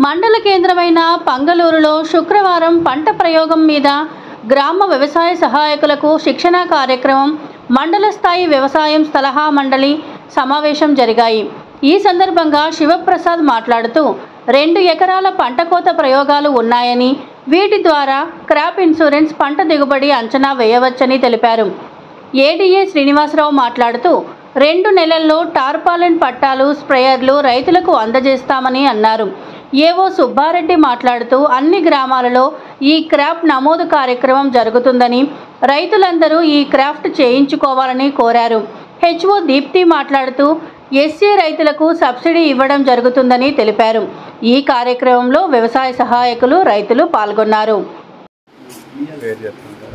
మండల కేంద్రమైన పంగలూరులో శుక్రవారం పంట ప్రయోగం మీద గ్రామ వ్యవసాయ సహాయకులకు శిక్షణ కార్యక్రమం మండల స్థాయి వ్యవసాయం సలహా మండలి సమావేశం జరిగాయి ఈ సందర్భంగా శివప్రసాద్ మాట్లాడుతూ రెండు ఎకరాల పంట కోత ప్రయోగాలు ఉన్నాయని వీటి ద్వారా క్రాప్ ఇన్సూరెన్స్ పంట దిగుబడి అంచనా వేయవచ్చని తెలిపారు ఏడీఏ శ్రీనివాసరావు మాట్లాడుతూ రెండు నెలల్లో టార్పాలిన్ పట్టాలు స్ప్రేయర్లు రైతులకు అందజేస్తామని అన్నారు ఏవో సుబ్బారెడ్డి మాట్లాడుతూ అన్ని గ్రామాలలో ఈ క్రాప్ నమోదు కార్యక్రమం జరుగుతుందని రైతులందరూ ఈ క్రాఫ్ట్ చేయించుకోవాలని కోరారు హెచ్ఓ దీప్తి మాట్లాడుతూ ఎస్సీ రైతులకు సబ్సిడీ ఇవ్వడం జరుగుతుందని తెలిపారు ఈ కార్యక్రమంలో వ్యవసాయ సహాయకులు రైతులు పాల్గొన్నారు పేరు చెప్తుంటారు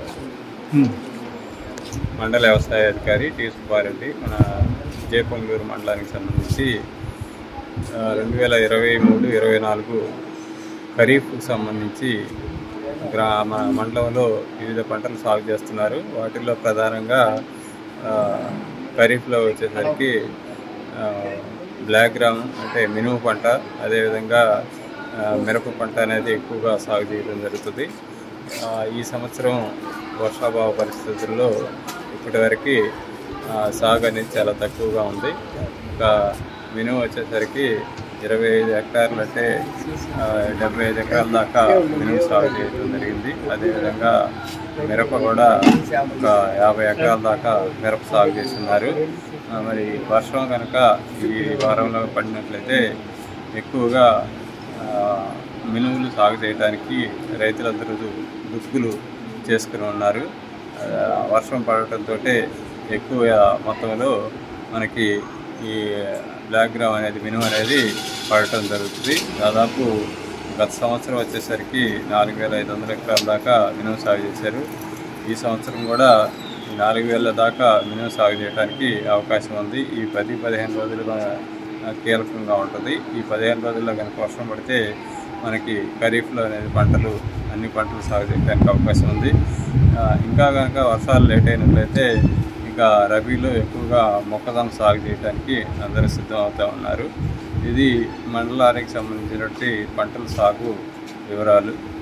మండల వ్యవసాయ అధికారి టి సుబ్బారెడ్డి మన జయపొంగూరు మండలానికి సంబంధించి ఆ, రెండు వేల ఇరవై మూడు ఇరవై నాలుగు ఖరీఫ్కు సంబంధించి గ్రామ మండలంలో వివిధ పంటలు సాగు చేస్తున్నారు వాటిల్లో ప్రధానంగా ఆ, ఖరీఫ్లో వచ్చేసరికి ఆ, బ్లాక్ గ్రామ్ అంటే మినుము పంట అదేవిధంగా ఆ, మిరప పంట అనేది ఎక్కువగా సాగు చేయడం జరుగుతుంది ఆ, ఈ సంవత్సరం వర్షాభావ పరిస్థితుల్లో ఇప్పటివరకు ఆ, సాగు అనేది చాలా తక్కువగా ఉంది ఇంకా మినుము వచ్చేసరికి ఇరవై ఐదు హెక్టార్లు అంటే ఆ, డెబ్బై ఐదు ఎకరాల దాకా మినుము సాగు చేయడం జరిగింది అదేవిధంగా మిరప కూడా ఒక యాభై ఎకరాల దాకా మిరప సాగు చేస్తున్నారు ఆ, మరి వర్షం కనుక ఈ వారంలో పడినట్లయితే ఎక్కువగా ఆ, మినుములు సాగు చేయడానికి రైతులందరూ దుక్కులు చేసుకుని ఉన్నారు ఆ, వర్షం పడటంతో ఎక్కువ మొత్తంలో మనకి ఈ బ్లాక్ గ్రామ్ అనేది మినుము అనేది పడటం జరుగుతుంది దాదాపు గత సంవత్సరం వచ్చేసరికి నాలుగు వేల ఐదు వందల ఎకరాల దాకా మినుము సాగు చేశారు ఈ సంవత్సరం కూడా ఈ నాలుగు వేల దాకా మినుము సాగు చేయడానికి అవకాశం ఉంది ఈ పది పదిహేను రోజులు ఆ, కీలకంగా ఉంటుంది ఈ పదిహేను రోజుల్లో కనుక వర్షం పడితే మనకి ఖరీఫ్లో అనేది పంటలు అన్ని పంటలు సాగు చేయడానికి అవకాశం ఉంది ఆ, ఇంకా కనుక వర్షాలు లేట్ అయినట్లయితే ఇంకా రబీలో ఎక్కువగా మొక్కజొన్న సాగు చేయడానికి అందరూ సిద్ధం అవుతూ ఉన్నారు ఇది మండలానికి సంబంధించినటువంటి పంటల సాగు వివరాలు